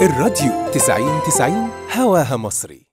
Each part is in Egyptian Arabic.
الراديو 90 90 هواها مصري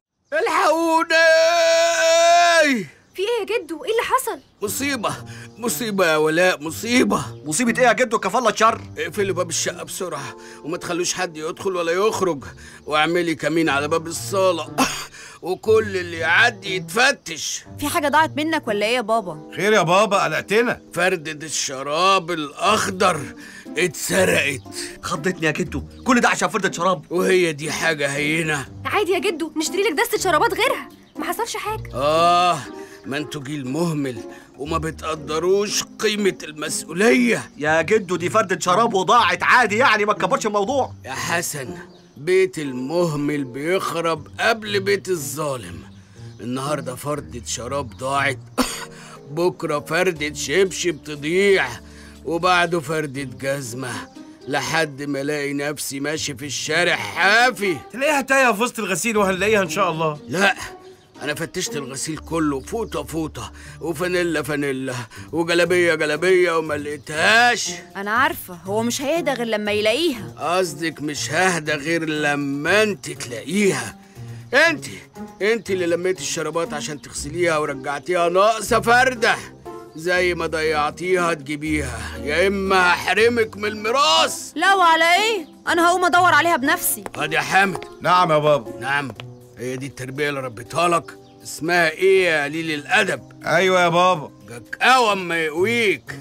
الحقوني في ايه يا جدو ايه اللي حصل مصيبة مصيبة يا ولاء مصيبة مصيبة ايه يا جدو كفالة شر اقفلوا باب الشقة بسرعة وما تخلوش حد يدخل ولا يخرج واعملي كمين على باب الصالة وكل اللي يعدي يتفتش في حاجه ضاعت منك ولا ايه يا بابا خير يا بابا قلقتنا فردة الشراب الأخضر اتسرقت خضتني يا جدو كل ده عشان فردة شراب وهي دي حاجة هينة عادي يا جدو نشتري لك دستة شرابات غيرها ما حصلش حاجه آه ما انتوا جيل مهمل وما بتقدروش قيمة المسؤولية يا جدو دي فردة شراب وضاعت عادي يعني ما تكبرش الموضوع يا حسن بيت المهمل بيخرب قبل بيت الظالم النهارده فردة شراب ضاعت بكرة فردة شبشب تضيع وبعده فردة جزمة لحد ما الاقي نفسي ماشي في الشارع حافي تلاقيها تايه في وسط الغسيل وهنلاقيها ان شاء الله لا انا فتشت الغسيل كله فوطه فوطه وفانيلا فانيلا وجلابيه جلابيه وما لقيتهاش انا عارفه هو مش هيهدى غير لما يلاقيها قصدك مش ههدى غير لما انت تلاقيها انت انت اللي لميتي الشرابات عشان تغسليها ورجعتيها ناقصه فرده زي ما ضيعتيها تجيبيها يا اما هحرمك من الميراث لا وعلى ايه انا هقوم ادور عليها بنفسي ادي يا حامد نعم يا بابا نعم هي دي التربيه اللي ربيتها لك اسمها ايه يا قليل الادب ايوه يا بابا جاك قوم ما يقويك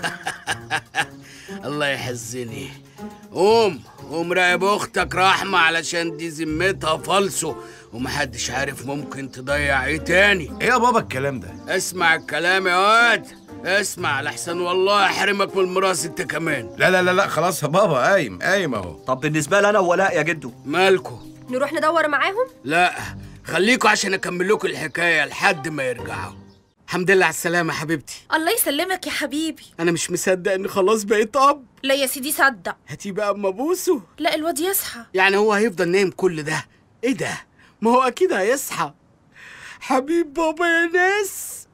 الله يحزني قوم قوم راقب اختك رحمة علشان دي ذمتها فالصو ومحدش عارف ممكن تضيع ايه تاني ايه يا بابا الكلام ده اسمع الكلام يا واد اسمع لحسن والله احرمك من الميراث انت كمان لا لا لا لا خلاص يا بابا قايم قايم اهو طب بالنسبة لي انا وولاء يا جدو مالكو نروح ندور معاهم لا خليكوا عشان اكمل لكم الحكايه لحد ما يرجعوا الحمد لله على السلامه يا حبيبتي الله يسلمك يا حبيبي انا مش مصدق اني خلاص بقيت اب لا يا سيدي صدق هاتي بقى اما ابوسه لا الواد يصحى يعني هو هيفضل نايم كل ده ايه ده ما هو اكيد هيصحى حبيب بابا يا ناس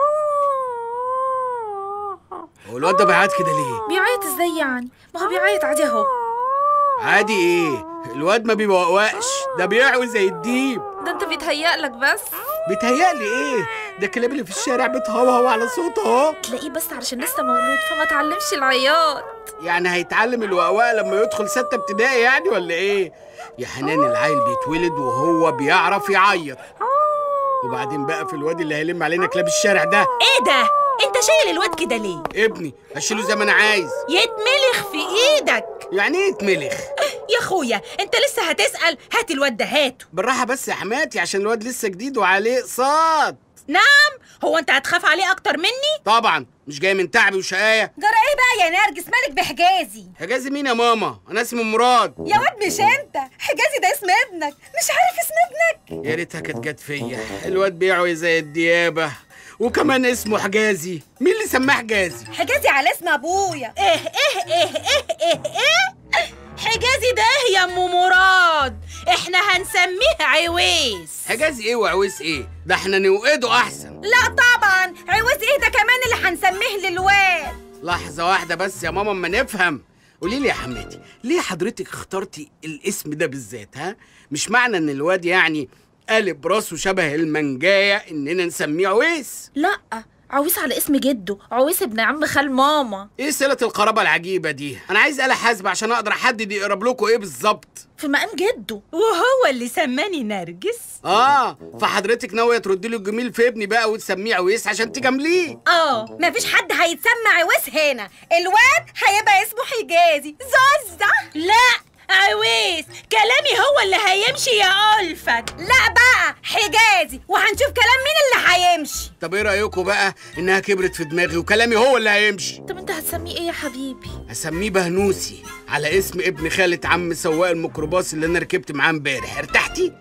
هو الواد ده بيعيط كده ليه بيعيط ازاي يعني ما هو بيعيط عادي اهو عادي ايه الواد ما بيبوقش ده بيعوي زي الديب ده انت بيتهيألك بس بيتهيألي ايه ده الكلاب اللي في الشارع بتهوهو على صوته اهو تلاقيه بس علشان لسه مولود فما اتعلمش العياط يعني هيتعلم الوقواء لما يدخل ستة ابتدائي يعني ولا ايه يا حنان العيل بيتولد وهو بيعرف يعيط وبعدين بقى في الواد اللي هيلم علينا كلاب الشارع ده ايه ده انت شايل الواد كده ليه ابني اشيله زي ما انا عايز يتملخ في ايدك يعني ايه يتملخ يا اخويا انت لسه هتسال هات الواد ده هاته بالراحه بس يا حماتي عشان الواد لسه جديد وعليه اقساط نعم هو انت هتخاف عليه اكتر مني طبعا مش جاي من تعبي وشقايه جرى ايه بقى يا نرجس مالك بحجازي حجازي مين يا ماما انا اسمي مراد يا واد مش انت حجازي ده اسم ابنك مش عارف اسم ابنك يا ريتها كانت جت فيا الواد بيعوي زي الديابه وكمان اسمه حجازي مين اللي سماه حجازي حجازي على اسم ابويا ايه ايه ايه ايه ايه ايه حجازي ده يا ام مراد احنا هنسميه عويس حجازي ايه وعويس ايه ده احنا نوقده احسن لا طبعا عويس ايه ده كمان اللي هنسميه للواد لحظه واحده بس يا ماما اما نفهم قولي لي يا حماتي ليه حضرتك اخترتي الاسم ده بالذات ها مش معنى ان الواد يعني قالب راسه شبه المنجايه اننا نسميه عويس لا عويس على اسم جده عويس ابن عم خال ماما ايه صله القرابه العجيبه دي انا عايز آلة حاسبه عشان اقدر احدد يقرب لكم ايه بالظبط في مقام جده وهو اللي سماني نرجس اه فحضرتك ناويه تردي له الجميل في ابني بقى وتسميه عويس عشان تجامليه اه مفيش حد هيتسمى عويس هنا الواد هيبقى اسمه حجازي زوزة لا عويس كلامي هو اللي هيمشي يا ألفت لا بقى حجازي وهنشوف كلام مين اللي هيمشي طب ايه رايكم بقى انها كبرت في دماغي وكلامي هو اللي هيمشي طب انت هتسميه ايه يا حبيبي هسميه بهنوسي على اسم ابن خالة عم سواق الميكروباص اللي انا ركبت معاه امبارح ارتحتي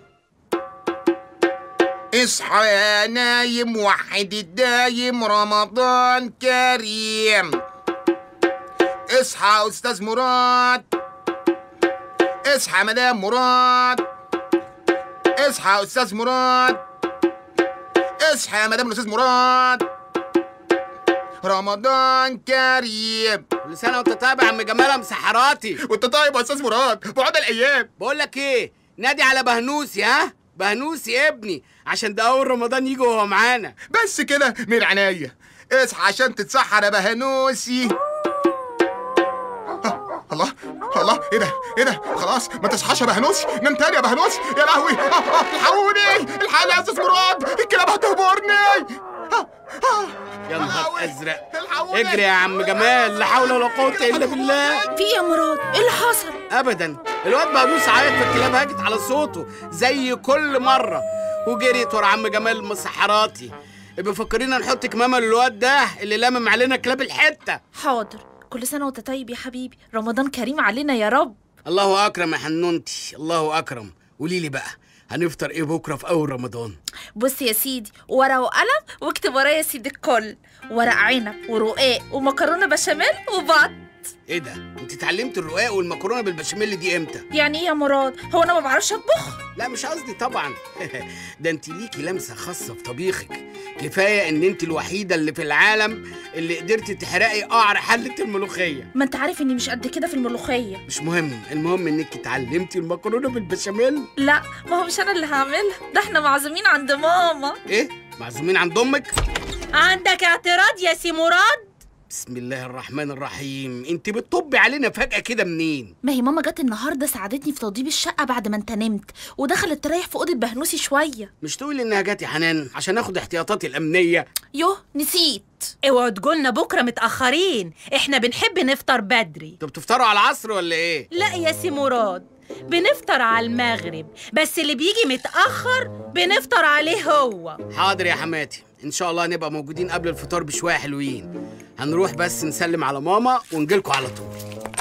اصحى يا نايم وحد الدايم رمضان كريم اصحى يا استاذ مراد اصحى يا مدام مراد اصحى يا استاذ مراد اصحى يا مدام الاستاذ مراد رمضان كريم كل سنه وانت طيب يا عم جمال مسحراتي وانت طيب يا استاذ مراد بعد الايام بقول لك ايه نادي على بهنوسي ها بهنوسي ابني عشان ده اول رمضان يجي وهو معانا بس كده من عينيا اصحى عشان تتسحر يا بهنوسي آه، الله الله ايه ده ايه ده خلاص ما تصحاش يا بهنوسي نام تاني يا بهنوسي يا لهوي آه، آه، الحقوني الحقني يا استاذ مراد الكلاب هتهبرني آه، آه، يا نهار الحقوني، ازرق الحقوني. اجري يا عم جمال لا حول ولا قوه الا بالله في ايه يا مراد ايه اللي حصل ابدا الواد بهدوس عيط فالكلاب هاجت على صوته زي كل مره وجريت ورا عم جمال مسحراتي بيفكرينا نحط كمامه للواد ده اللي لامم علينا كلاب الحته حاضر كل سنه وانت طيب يا حبيبي رمضان كريم علينا يا رب الله اكرم يا حنونتي الله اكرم قولي لي بقى هنفطر ايه بكره في اول رمضان بص يا سيدي ورقه وقلم واكتب ورايا يا سيدي الكل ورق عنب ورقاق ومكرونه بشاميل وبط ايه ده انت اتعلمت الرقاق والمكرونه بالبشاميل دي امتى يعني ايه يا مراد هو انا ما بعرفش اطبخ لا مش قصدي طبعا ده انت ليكي لمسه خاصه في طبيخك كفايه ان انت الوحيده اللي في العالم اللي قدرتي تحرقي قعر حله الملوخيه ما انت عارف اني مش قد كده في الملوخيه مش مهم المهم انك اتعلمتي المكرونه بالبشاميل لا ما هو مش انا اللي هعملها ده احنا معزومين عند ماما ايه معزومين عند امك عندك اعتراض يا سي مراد بسم الله الرحمن الرحيم انت بتطبي علينا فجاه كده منين ما هي ماما جت النهارده ساعدتني في توضيب الشقه بعد ما انت نمت ودخلت تريح في اوضه بهنوسي شويه مش تقولي انها جات يا حنان عشان اخد احتياطاتي الامنيه يوه نسيت اوعوا تقولنا بكره متاخرين احنا بنحب نفطر بدري انتوا بتفطروا على العصر ولا ايه لا يا سي مراد بنفطر على المغرب بس اللي بيجي متاخر بنفطر عليه هو حاضر يا حماتي ان شاء الله هنبقى موجودين قبل الفطار بشويه حلوين هنروح بس نسلم على ماما ونجيلكوا على طول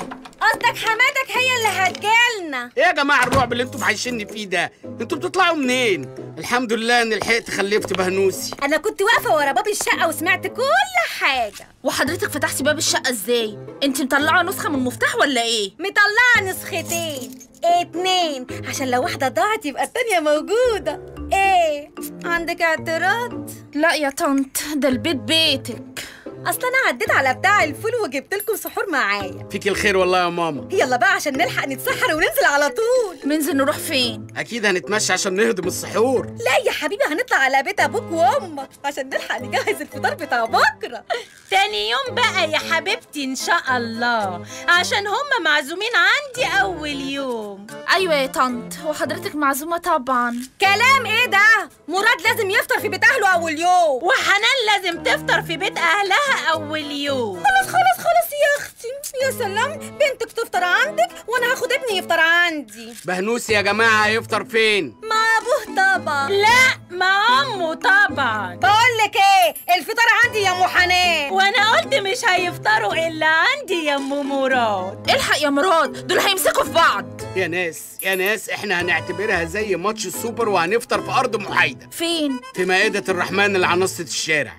قصدك حماتك هي اللي هتجيلنا ايه يا جماعه الرعب اللي انتوا معيشيني فيه ده انتوا بتطلعوا منين الحمد لله ان لحقت خلفت بهنوسي انا كنت واقفه ورا باب الشقه وسمعت كل حاجه وحضرتك فتحتي باب الشقه ازاي انت مطلعه نسخه من المفتاح ولا ايه مطلعه نسختين اتنين عشان لو واحده ضاعت يبقى التانيه موجوده ايه عندك اعتراض لا يا طنط ده البيت بيتك اصل انا عديت على بتاع الفول وجبت لكم سحور معايا فيك الخير والله يا ماما يلا بقى عشان نلحق نتسحر وننزل على طول ننزل نروح فين اكيد هنتمشى عشان نهضم السحور لا يا حبيبي هنطلع على بيت ابوك وامك عشان نلحق نجهز الفطار بتاع بكره تاني يوم بقى يا حبيبتي ان شاء الله عشان هم معزومين عندي اول يوم ايوه يا طنط وحضرتك معزومه طبعا كلام ايه ده مراد لازم يفطر في بيت اهله اول يوم وحنان لازم تفطر في بيت اهلها اول يوم خلاص خلاص خلاص يا اختي يا سلام بنتك تفطر عندك وانا هاخد ابني يفطر عندي بهنوسي يا جماعه هيفطر فين مع ابوه طبعا لا مع امه طبعا بقول لك ايه الفطار عندي يا ام حنان وانا قلت مش هيفطروا الا عندي يا ام مراد الحق يا مراد دول هيمسكوا في بعض يا ناس يا ناس احنا هنعتبرها زي ماتش السوبر وهنفطر في ارض محايده فين في مائده الرحمن اللي على نصة الشارع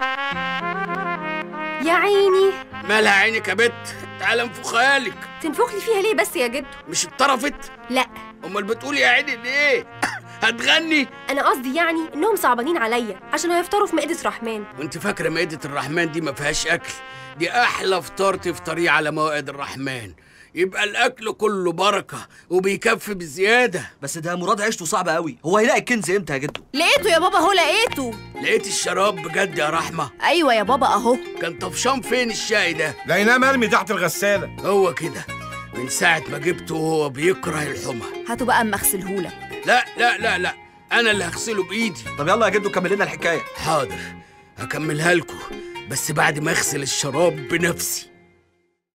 يا عيني مالها عينك يا بت تعالى انفخها لك تنفخ لي فيها ليه بس يا جدو مش اتطرفت لا امال بتقولي يا عيني ليه هتغني انا قصدي يعني انهم صعبانين عليا عشان هيفطروا في مائده رحمن وانت فاكره مائده الرحمن دي ما فيهاش اكل دي احلى فطار تفطريه على موائد الرحمن يبقى الاكل كله بركه وبيكفي بزياده بس ده مراد عيشته صعبه قوي هو هيلاقي الكنز امتى يا جدو لقيته يا بابا هو لقيته لقيت الشراب بجد يا رحمه ايوه يا بابا اهو كان طفشان فين الشاي ده لقيناه مرمي تحت الغسالة هو كده من ساعه ما جبته وهو بيكره الحمى هاتوا بقى اما اغسلهولك لا لا لا لا انا اللي هغسله بايدي طب يلا يا جدو كمل لنا الحكايه حاضر هكملها لكم بس بعد ما اغسل الشراب بنفسي